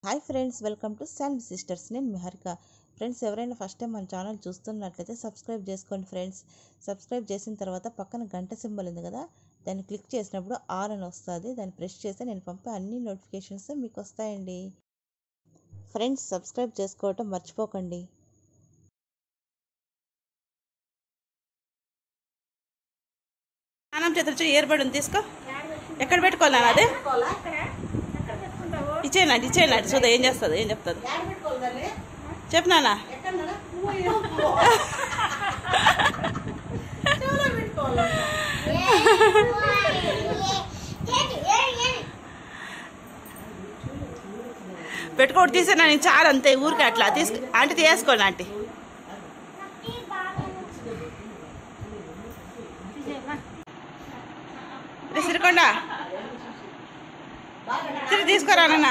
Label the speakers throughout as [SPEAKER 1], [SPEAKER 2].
[SPEAKER 1] Hi friends welcome to sand sisters నేను Miharika friends ఎవరైనా first time మన ఛానల్ చూస్తున్నట్లయితే సబ్స్క్రైబ్ చేసుకోండి ఫ్రెండ్స్ సబ్స్క్రైబ్ చేసిన తర్వాత పక్కన గంట సింబల్ ఉంది కదా దాన్ని క్లిక్ చేసినప్పుడు ఆల్ అని వస్తుంది దాన్ని ప్రెస్ చేస్తే నేను పంపే అన్ని నోటిఫికేషన్స్ మీకు వస్తాయండి ఫ్రెండ్స్ సబ్స్క్రైబ్ చేసుకోవటం మర్చిపోకండి
[SPEAKER 2] స్నానం చేతులు ఇయర్బడ్ ఉంది తీసుకో ఎక్కడ పెట్టుకోవాలి నాన్న అదే ఇచ్చేయండి ఇచ్చేయండి చూద్దా ఏం చేస్తుంది ఏం చెప్తుంది చెప్పు నాన్న పెట్టుకోటి తీసే నేను చాలా అంతే ఊరికే అట్లా తీసుకు ఆంటీ తీసుకోండి ఆంటీ సిరికొండ సిరి తీసుకురా నాన్న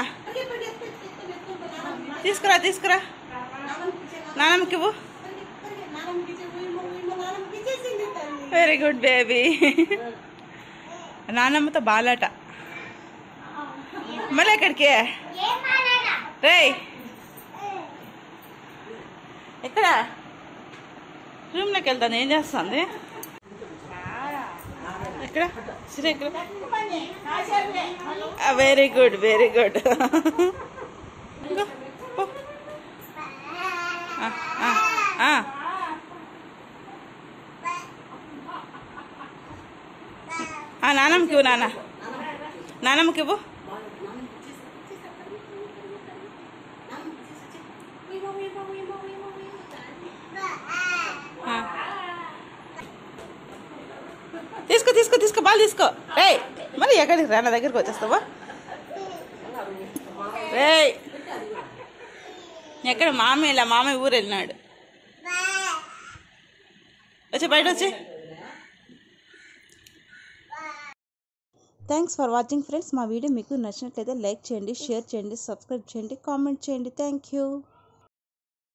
[SPEAKER 2] తీసుకురా తీసుకురా నాన్నమ్మకి ఇవ్వు వెరీ గుడ్ బేబీ నాన్నమ్మతో బాలాట మళ్ళీ ఎక్కడికి రేయ్ ఎక్కడ రూమ్లోకి వెళ్తాను ఏం చేస్తుంది ఎక్కడ సిరి ఎక్కడ వెరీ గుడ్ వెరీ గుడ్ నానమ్మకి ఇవ్వు నాన్న నానమ్మకి ఇవ్వు ఆ. తీసుకో తీసుకో తీసుకో బాల్ తీసుకో రేయ్ మరి ఎక్కడికి రా నా దగ్గరికి వచ్చేస్తావా రేయ్ ఎక్కడ మామయ్య ఇలా మామయ్య ఊరు వెళ్ళినాడు వచ్చి బయట వచ్చి
[SPEAKER 1] థ్యాంక్స్ ఫర్ వాచింగ్ ఫ్రెండ్స్ మా వీడియో మీకు నచ్చినట్లయితే లైక్ చేయండి షేర్ చేయండి సబ్స్క్రైబ్ చేయండి కామెంట్ చేయండి థ్యాంక్ యూ